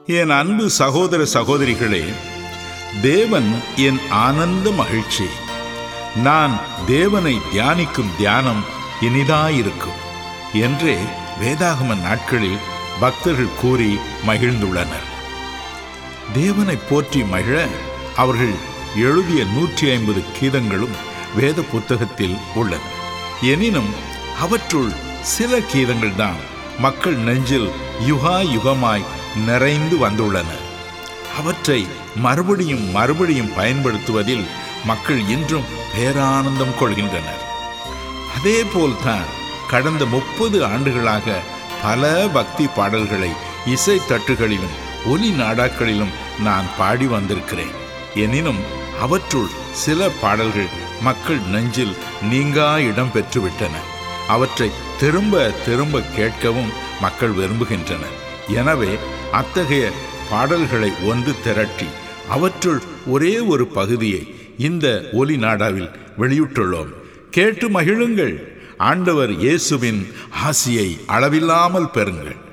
என் அன்பு சகோதர சகோதரிகளே தேவன் என் ஆனந்த மகிழ்ச்சி நான் தேவனை தியானிக்கும் தியானம் இனிதாயிருக்கும் என்றே வேதாகம நாட்களில் பக்தர்கள் கூறி மகிழ்ந்துள்ளனர் தேவனை போற்றி மகிழ அவர்கள் எழுதிய நூற்றி ஐம்பது கீதங்களும் வேத புத்தகத்தில் உள்ளன எனினும் அவற்றுள் சில கீதங்கள் தான் மக்கள் நெஞ்சில் யுகா யுகமாய் நிறைந்து வந்துள்ளன அவற்றை மறுபடியும் மறுபடியும் பயன்படுத்துவதில் மக்கள் இன்றும் பேரானந்தம் கொள்கின்றனர் அதே போல்தான் கடந்த முப்பது ஆண்டுகளாக பல பக்தி பாடல்களை இசை தட்டுகளிலும் ஒலி நாடாக்களிலும் நான் பாடி வந்திருக்கிறேன் எனினும் அவற்றுள் சில பாடல்கள் மக்கள் நெஞ்சில் நீங்கா இடம் பெற்றுவிட்டன அவற்றை திரும்ப திரும்ப கேட்கவும் மக்கள் விரும்புகின்றனர் எனவே அத்தகைய பாடல்களை ஒன்று திரட்டி அவற்றுள் ஒரே ஒரு பகுதியை இந்த ஒலி நாடாவில் வெளியிட்டுள்ளோம் கேட்டு மகிழுங்கள் ஆண்டவர் இயேசுவின் ஆசியை அளவில்லாமல் பெறுங்கள்